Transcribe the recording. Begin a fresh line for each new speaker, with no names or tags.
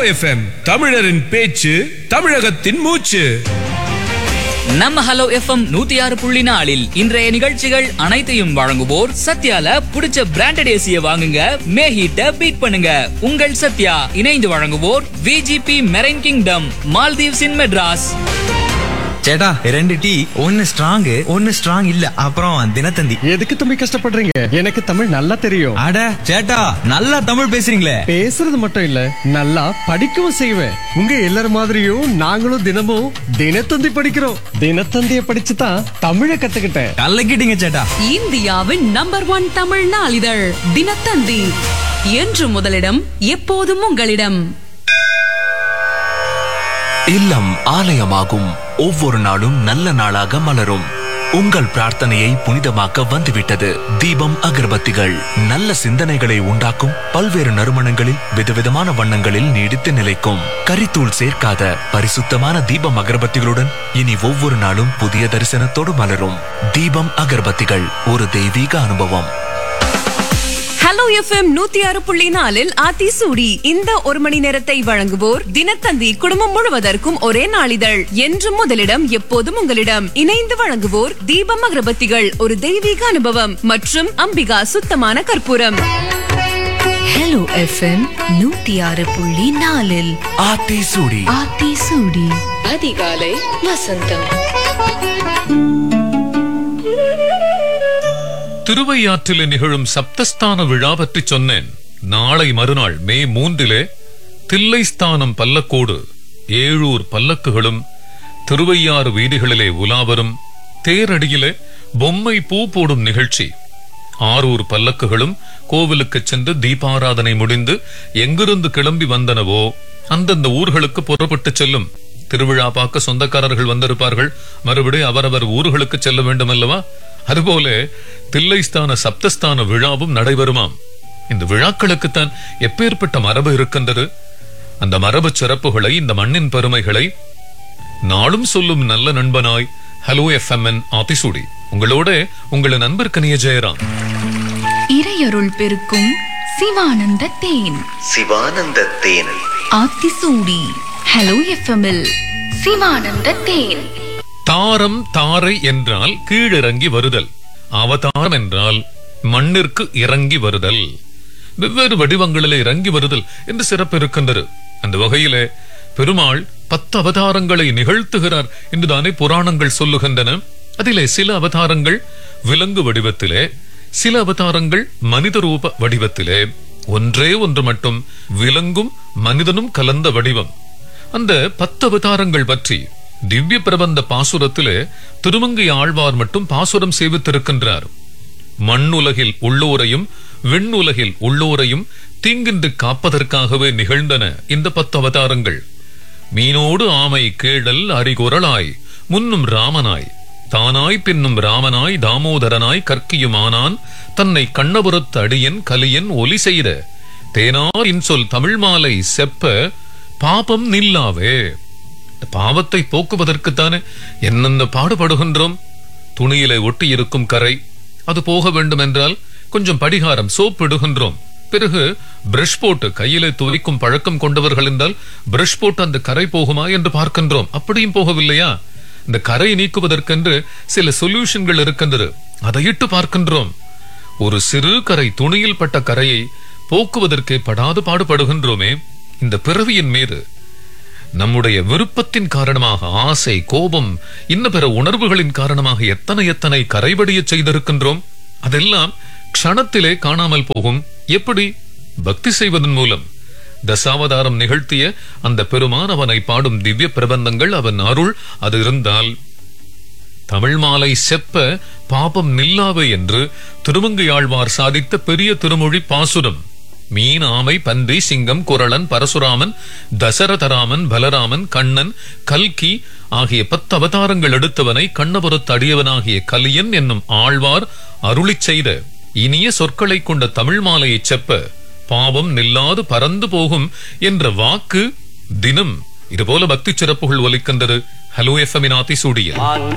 FM தமிழரின் பேச்சு தமிழகத்தின் மூச்சு
நம்ம ஹலோ எஃப்எம் நூத்தி ஆறு புள்ளி நாலில் இன்றைய நிகழ்ச்சிகள் அனைத்தையும் வழங்குவோர் சத்யால புடிச்ச பிராண்டட் ஏசிய வாங்குங்க மே ஹீட்ட பீட் பண்ணுங்க உங்கள் சத்யா இணைந்து வழங்குவோர் VGP Marine Kingdom Maldives in Madras
Chetta ரெண்டு டீ ஒன்னு ஸ்ட்ராங் ஒன்னு ஸ்ட்ராங் இல்ல அப்புறம் தினத்தந்தி
எதுக்கு தம்பி கஷ்டப்படுறீங்க எனக்கு தமிழ் நல்லா தெரியும்
அட சேட்டா நல்லா தமிழ் பேசுறீங்களே
பேசுறது மட்டும் இல்ல நல்லா படிக்கவும் செய்வேன் உங்க எல்லார மாதிரியும் நாங்களும் தினமும் தினத்தந்தி படிக்கிறோம் தினத்தந்திய படிச்சு தான் தமிழை கத்துக்கிட்டேன்
கலக்கிட்டீங்க சேட்டா
இந்தியாவின் நம்பர் ஒன் தமிழ் நாளிதழ் தினத்தந்தி என்று முதலிடம் எப்போதும் உங்களிடம்
இல்லம் ஆலயமாகும் ஒவ்வொரு நாளும் நல்ல நாளாக மலரும் உங்கள் பிரார்த்தனையை புனிதமாக்க வந்துவிட்டது தீபம் அகர்பத்திகள் நல்ல சிந்தனைகளை உண்டாக்கும் பல்வேறு நறுமணங்களில் விதவிதமான வண்ணங்களில் நீடித்து நிலைக்கும் கரித்தூள் சேர்க்காத பரிசுத்தமான தீபம் அகர்பத்திகளுடன் இனி ஒவ்வொரு நாளும் புதிய தரிசனத்தோடு மலரும் தீபம் அகர்பத்திகள் ஒரு தெய்வீக அனுபவம்
ஹலோ எஃப்எம் நூத்தி ஆறு புள்ளி நாலில் ஆத்தி சூடி இந்த ஒரு மணி நேரத்தை வழங்குவோர் தினத்தந்தி குடும்பம் முழுவதற்கும் ஒரே நாளிதழ் என்று முதலிடம் எப்போதும் உங்களிடம் இணைந்து வழங்குவோர் தீபம் அகரபத்திகள் ஒரு தெய்வீக அனுபவம் மற்றும் அம்பிகா சுத்தமான கற்பூரம்
ஹலோ எஃப்எம் நூத்தி ஆறு புள்ளி நாலில்
ஆத்தி சூடி
ஆத்தி சூடி அதிகாலை வசந்தம்
திருவையாற்றிலே நிகழும் சப்தஸ்தான விழா பற்றி சொன்னேன் நாளை மறுநாள் மே மூன்றிலே தில்லைஸ்தானம் பல்லக்கோடு ஏழூர் பல்லக்குகளும் திருவையாறு வீதிகளிலே உலாவரும் தேரடியிலே பொம்மை பூ போடும் நிகழ்ச்சி ஆரூர் பல்லக்குகளும் கோவிலுக்கு சென்று தீபாராதனை முடிந்து எங்கிருந்து கிளம்பி வந்தனவோ அந்தந்த ஊர்களுக்கு புறப்பட்டு செல்லும் திருவிழா பார்க்க சொந்தக்காரர்கள் வந்திருப்பார்கள் மறுபடி அவரவர் ஊர்களுக்கு செல்ல வேண்டும் அல்லவா அதுபோல தில்லைஸ்தான சப்தஸ்தான விழாவும் நடைபெறுமாம் இந்த விழாக்களுக்குத்தான் எப்பேற்பட்ட மரபு இருக்கின்றது அந்த மரபு சிறப்புகளை இந்த மண்ணின் பெருமைகளை நாளும் சொல்லும் நல்ல நண்பனாய் ஹலோ எஃப்எம்என் ஆத்திசூடி உங்களோட உங்களை நண்பர் கனிய ஜெயராம்
இறையருள் பெருக்கும் சிவானந்த தேன்
சிவானந்த தேன்
ஆத்திசூடி ஹலோ எஃப்எம்மில் சிவானந்த தேன்
தாரம் தாரை என்றால் கீழிறங்கி வருதல் அவதாரம் என்றால் மண்ணிற்கு இறங்கி வருதல் வெவ்வேறு வடிவங்களிலே இறங்கி வருதல் என்று சிறப்பு இருக்கின்றது அந்த வகையிலே பெருமாள் பத்து அவதாரங்களை நிகழ்த்துகிறார் என்றுதானே புராணங்கள் சொல்லுகின்றன அதிலே சில அவதாரங்கள் விலங்கு வடிவத்திலே சில அவதாரங்கள் மனித ரூப வடிவத்திலே ஒன்றே ஒன்று மட்டும் விலங்கும் மனிதனும் கலந்த வடிவம் அந்த பத்து அவதாரங்கள் பற்றி திவ்ய பிரபந்த பாசுரத்திலே திருமங்கை ஆழ்வார் மட்டும் பாசுரம் சேவித்திருக்கின்றார் மண்ணுலகில் உள்ளோரையும் விண்ணுலகில் உள்ளோரையும் தீங்கின்றி காப்பதற்காகவே நிகழ்ந்தன இந்த பத்து அவதாரங்கள் மீனோடு ஆமை கேடல் அரிகுரலாய் முன்னும் ராமனாய் தானாய் பின்னும் ராமனாய் தாமோதரனாய் கற்கியுமானான் தன்னை கண்ணபுரத்து அடியன் கலியன் ஒலி செய்த தேனார் இன்சொல் தமிழ் மாலை செப்ப பாபம் நில்லாவே இந்த பாவத்தை போக்குவதற்குத்தானே என்னென்ன பாடுபடுகின்றோம் துணியிலே ஒட்டி இருக்கும் கரை அது போக வேண்டும் என்றால் கொஞ்சம் படிகாரம் சோப் இடுகின்றோம் பிறகு பிரஷ் போட்டு கையிலே துவைக்கும் பழக்கம் கொண்டவர்கள் என்றால் பிரஷ் போட்டு அந்த கரை போகுமா என்று பார்க்கின்றோம் அப்படியும் போகவில்லையா இந்த கரை நீக்குவதற்கென்று சில சொல்யூஷன்கள் இருக்கின்றது அதையிட்டு பார்க்கின்றோம் ஒரு சிறு கரை துணியில் பட்ட கரையை போக்குவதற்கு படாது பாடுபடுகின்றோமே இந்த பிறவியின் மீது நம்முடைய விருப்பத்தின் காரணமாக ஆசை கோபம் இன்ன பிற உணர்வுகளின் காரணமாக எத்தனை எத்தனை கரைபடிய செய்திருக்கின்றோம் அதெல்லாம் க்ஷணத்திலே காணாமல் போகும் எப்படி பக்தி செய்வதன் மூலம் தசாவதாரம் நிகழ்த்திய அந்த பெருமான் அவனை பாடும் திவ்ய பிரபந்தங்கள் அவன் அருள் அது இருந்தால் தமிழ் மாலை செப்ப பாபம் நில்லாவே என்று திருமங்கையாழ்வார் சாதித்த பெரிய திருமொழி பாசுரம் மீன் ஆமை பன்றி சிங்கம் குரளன் பரசுராமன் தசரதராமன் பலராமன் கண்ணன் கல்கி ஆகிய பத்து அவதாரங்கள் எடுத்தவனை கண்ணபுரத்து அடியவனாகிய கலியன் என்னும் ஆழ்வார் அருளிச் செய்த இனிய சொற்களை கொண்ட தமிழ் மாலையைச் செப்ப பாவம் நில்லாது பறந்து போகும் என்ற வாக்கு தினம் இதுபோல பக்தி சிறப்புகள் ஒலிக்கின்றது ஹலோ எஃப்எமின் ஆத்தி சூடிய